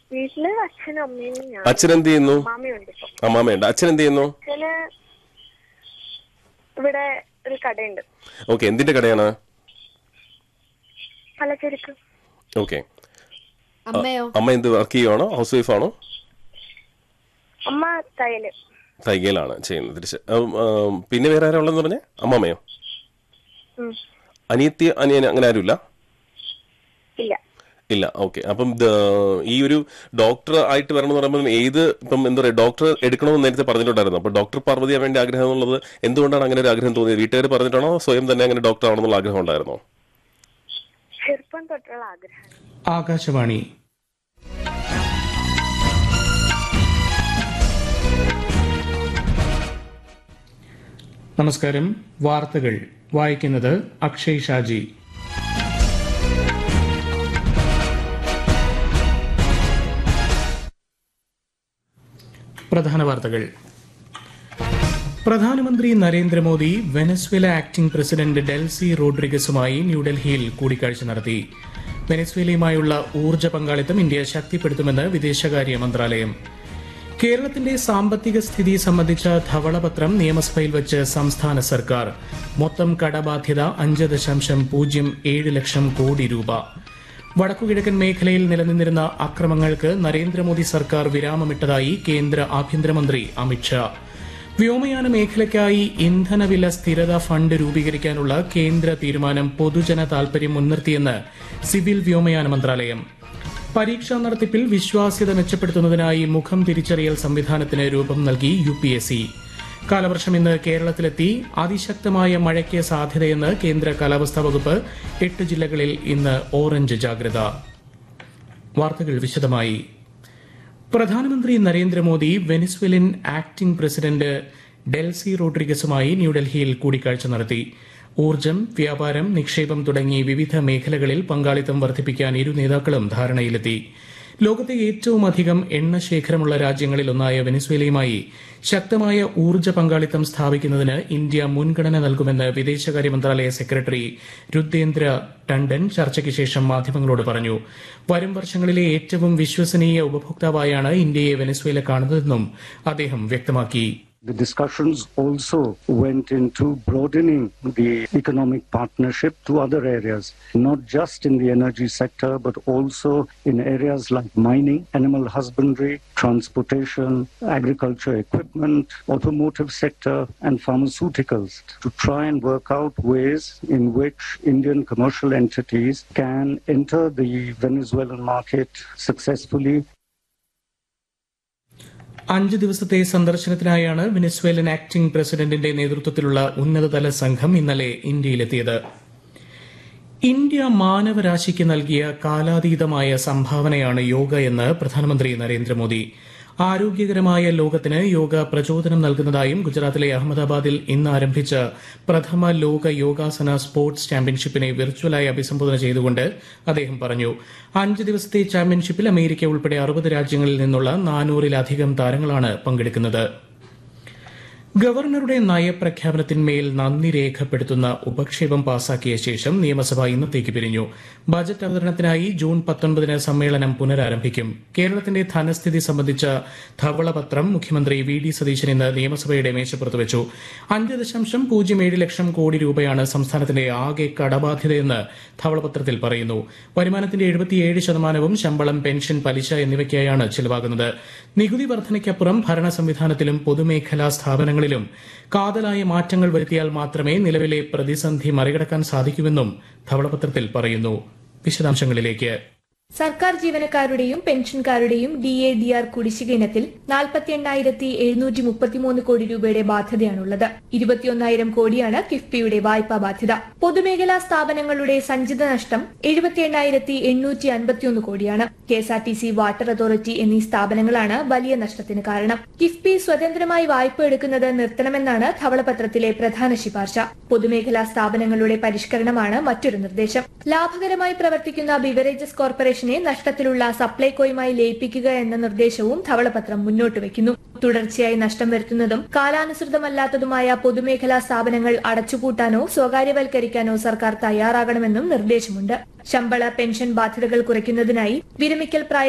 വീട്ടില് അച്ഛനും അമ്മയും ഞാൻ അച്ഛൻ എന്ത് ചെയ്യുന്നു മാമയുണ്ട് ഇപ്പൊ അമ്മാമയുണ്ട് അച്ഛൻ എന്ത് ചെയ്യുന്നു അച്ഛന് ഇവിടെ ഒരു കടയുണ്ട് ഓക്കെ എന്തിന്റെ കടയാണ് പലചരക്ക് ഓക്കെ അമ്മയോ അമ്മ എന്ത് വർക്ക് ചെയ്യുവാണോ ഹൗസ് വൈഫ് ആണോ അമ്മ തയ്യല് തയ്യലാണ് ചെയ്യുന്നത് തിരിച്ച് ഉം, ഉം, പിന്നെ വേറെ ആരാ ഉള്ളതെന്ന് പറഞ്ഞേ അമ്മാമയോ ഉം. അനിയത്തി അനിയൻ അങ്ങനെ ആരുമില്ല ഇല്ല ഇല്ല ഓക്കെ അപ്പം ഇത് ഈ ഒരു ഡോക്ടർ ആയിട്ട് വരണം എന്ന് പറയുമ്പോൾ ഏത് ഇപ്പം എന്താ പറയുക ഡോക്ടർ എടുക്കണമെന്ന് നേരത്തെ പറഞ്ഞിട്ടുണ്ടായിരുന്നു അപ്പൊ ഡോക്ടർ പാർവതി ആവേണ്ട ആഗ്രഹം എന്നുള്ളത് എന്തുകൊണ്ടാണ് അങ്ങനെ ഒരു ആഗ്രഹം തോന്നിയത് വീട്ടുകാർ പറഞ്ഞിട്ടാണോ സ്വയം തന്നെ അങ്ങനെ ഡോക്ടർ ആവണമെന്നുള്ള ആഗ്രഹം ഉണ്ടായിരുന്നോ ചെറുപ്പം തൊട്ടുള്ള ആഗ്രഹം ആകാശവാണി നമസ്കാരം വാർത്തകൾ വായിക്കുന്നത് അക്ഷയ് ഷാജി പ്രധാന വാർത്തകൾ പ്രധാനമന്ത്രി Narendra Modi Venezuela acting president Delcy റോഡ്രിഗസുമായി ന്യൂഡൽഹിയിൽ കൂടിക്കാഴ്ച നടത്തി വെനസ്വേലയുമായുള്ള ഊർജ്ജ പങ്കാളിത്തം ഇന്ത്യ ശക്തിപ്പെടുത്തുമെന്ന് വിദേശകാര്യ മന്ത്രാലയം കേരളത്തിന്റെ സാമ്പത്തിക സ്ഥിതി സംബന്ധിച്ച ധവളപത്രം നിയമസഭയിൽ വെച്ച് സംസ്ഥാന സർക്കാർ മൊത്തം കടബാധ്യത അഞ്ച് ദശാംശം പൂജ്യം ഏഴ് ലക്ഷം കോടി രൂപ വടക്കുകിഴക്കൻ മേഖലയിൽ നിലനിന്നിരുന്ന അക്രമങ്ങൾക്ക് നരേന്ദ്രമോദി സർക്കാർ വിരാമമിട്ടതായി കേന്ദ്ര ആഭ്യന്തരമന്ത്രി അമിത്ഷാ വ്യോമയാന മേഖലയ്ക്കായി ഇന്ധനവില സ്ഥിരത ഫണ്ട് രൂപീകരിക്കാനുള്ള കേന്ദ്ര തീരുമാനം പൊതുജന താൽപര്യം മുൻനിർത്തിയെന്ന് സിവിൽ വ്യോമയാന മന്ത്രാലയം പരീക്ഷാ നടത്തിപ്പിൽ വിശ്വാസ്യത മെച്ചപ്പെടുത്തുന്നതിനായി മുഖം തിരിച്ചറിയൽ സംവിധാനത്തിന് രൂപം നൽകി യു പി എസ് സി കാലവർഷം ഇന്ന് കേരളത്തിലെത്തി അതിശക്തമായ മഴയ്ക്ക് സാധ്യതയെന്ന് കേന്ദ്ര കാലാവസ്ഥാ വകുപ്പ് എട്ട് ജില്ലകളിൽ ഇന്ന് ഓറഞ്ച് ജാഗ്രത വാർത്തകൾ വിശദമായി പ്രധാനമന്ത്രി Narendra Modi Venezuelan acting president Delcy റോഡ്രിഗസുമായി ന്യൂഡൽഹിയിൽ കൂടിക്കാഴ്ച നടത്തി ഊർജ്ജം വ്യാപാരം നിക്ഷേപം തുടങ്ങി വിവിധ മേഖലകളിൽ പങ്കാളിത്തം വർദ്ധിപ്പിക്കാൻ ഇരു നേതാക്കളും ധാരണയിലെത്തി ലോകത്തെ ഏറ്റവും അധികം എണ്ണ ശേഖരമുള്ള രാജ്യങ്ങളിലൊന്നായ വെനിസ്വേലയുമായി ശക്തമായ ഊർജ്ജ പങ്കാളിത്തം സ്ഥാപിക്കുന്നതിന് ഇന്ത്യ മുൻഗണന നൽകുമെന്ന് വിദേശകാര്യ മന്ത്രാലയ സെക്രട്ടറി രുദ്ദേന്ദ്ര ടണ്ടൻ ചർച്ചയ്ക്ക് ശേഷം മാധ്യമങ്ങളോട് പറഞ്ഞു വരും വർഷങ്ങളിലെ ഏറ്റവും വിശ്വസനീയ ഉപഭോക്താവായാണ് ഇന്ത്യയെ വെനസ്വേല കാണുന്നതെന്നും അദ്ദേഹം വ്യക്തമാക്കി The discussions also went into broadening the economic partnership to other areas, not just in the energy sector, but also in areas like mining, animal husbandry, transportation, agriculture equipment, automotive sector, and pharmaceuticals to try and work out ways in which Indian commercial entities can enter the Venezuelan market successfully അഞ്ച് ദിവസത്തെ സന്ദർശനത്തിനായാണ് Venezuelan acting പ്രസിഡന്റിന്റെ നേതൃത്വത്തിലുള്ള ഉന്നതതല സംഘം ഇന്നലെ ഇന്ത്യയിലെത്തിയത് India മാനവരാശിക്ക് നൽകിയ കാലാതീതമായ സംഭാവനയാണ് യോഗ എന്ന് പ്രധാനമന്ത്രി നരേന്ദ്രമോദി ആരോഗ്യകരമായ ലോകത്തിന് യോഗ പ്രചോദനം നൽകുന്നതായും ഗുജറാത്തിലെ അഹമ്മദാബാദിൽ ഇന്ന് ആരംഭിച്ച പ്രഥമ ലോക യോഗാസന സ്പോർട്സ് ചാമ്പ്യൻഷിപ്പിനെ വിർച്വലായി അഭിസംബോധന ചെയ്തുകൊണ്ട് അദ്ദേഹം പറഞ്ഞു അഞ്ച് ദിവസത്തെ ചാമ്പ്യൻഷിപ്പിൽ അമേരിക്ക ഉൾപ്പെടെ അറുപത് രാജ്യങ്ങളിൽ നിന്നുള്ള നാനൂറിലധികം താരങ്ങളാണ് പങ്കെടുക്കുന്നത് ഗവർണറുടെ നയപ്രഖ്യാപനത്തിന്മേൽ നന്ദി രേഖപ്പെടുത്തുന്ന ഉപക്ഷേപം പാസാക്കിയ ശേഷം നിയമസഭ ഇന്നത്തേക്ക് പിരിഞ്ഞു ബജറ്റ് അവതരണത്തിനായി ജൂൺ പത്തൊൻപതിന് സമ്മേളനം പുനരാരംഭിക്കും കേരളത്തിന്റെ ധനസ്ഥിതി സംബന്ധിച്ച ധവളപത്രം മുഖ്യമന്ത്രി വി ഡി സതീശൻ ഇന്ന് നിയമസഭയുടെ മേശപ്പുറത്ത് വെച്ചു അഞ്ച് ദശാംശം പൂജ്യം ഏഴ് ലക്ഷം കോടി രൂപയാണ് സംസ്ഥാനത്തിന്റെ ആകെ കടബാധ്യതയെന്ന് ധവളപത്രത്തിൽ പറയുന്നു വരുമാനത്തിന്റെ എഴുപത്തിയേഴ് ശതമാനവും ശമ്പളം പെൻഷൻ പലിശ എന്നിവയ്ക്കായാണ് ചിലവാകുന്നത് നികുതി വർധനയ്ക്കപ്പുറം ഭരണ സംവിധാനത്തിലും പൊതുമേഖലാ സ്ഥാപനങ്ങളിലും കാതലായ മാറ്റങ്ങൾ വരുത്തിയാൽ മാത്രമേ നിലവിലെ പ്രതിസന്ധി മറികടക്കാൻ സാധിക്കൂവെന്നും ധവളപത്രത്തിൽ പറയുന്നു വിശദാംശങ്ങളിലേക്ക് സർക്കാർ ജീവനക്കാരുടെയും പെൻഷൻകാരുടെയും ഡി എ ഡി ആർ കുടിശ്ശിക ഇനത്തിൽ നാൽപ്പത്തി എണ്ണായിരത്തി എഴുന്നൂറ്റി മുപ്പത്തിമൂന്ന് കോടി രൂപയുടെ ബാധ്യതയാണുള്ളത് ഇരുപത്തിയൊന്നായിരം കോടിയാണ് കിഫ്ബിയുടെ വായ്പാ ബാധ്യത പൊതുമേഖലാ സ്ഥാപനങ്ങളുടെ സഞ്ചിത നഷ്ടം എഴുപത്തി എണ്ണായിരത്തി എണ്ണൂറ്റി അൻപത്തിയൊന്ന് കോടിയാണ് K S R T C water authority എന്നീ സ്ഥാപനങ്ങളാണ് വലിയ നഷ്ടത്തിന് കാരണം കിഫ്ബി സ്വതന്ത്രമായി വായ്പ എടുക്കുന്നത് നിർത്തണമെന്നാണ് ധവളപത്രത്തിലെ പ്രധാന ശുപാർശ പൊതുമേഖലാ സ്ഥാപനങ്ങളുടെ പരിഷ്കരണമാണ് മറ്റൊരു നിർദ്ദേശം ലാഭകരമായി പ്രവർത്തിക്കുന്ന ബിവറേജസ് കോർപ്പറേഷനെ നഷ്ടത്തിലുള്ള സപ്ലൈകോയുമായി ലയിപ്പിക്കുക എന്ന നിർദ്ദേശവും ധവളപത്രം മുന്നോട്ട് വയ്ക്കുന്നു തുടർച്ചയായി നഷ്ടം വരുത്തുന്നതും കാലാനുസൃതമല്ലാത്തതുമായ പൊതുമേഖലാ സ്ഥാപനങ്ങൾ അടച്ചുപൂട്ടാനോ സ്വകാര്യവൽക്കരിക്കാനോ സർക്കാർ തയ്യാറാകണമെന്നും നിർദ്ദേശമുണ്ട് ശമ്പള പെൻഷൻ ബാധ്യതകൾ കുറയ്ക്കുന്നതിനായി വിരമിക്കൽ പ്രായ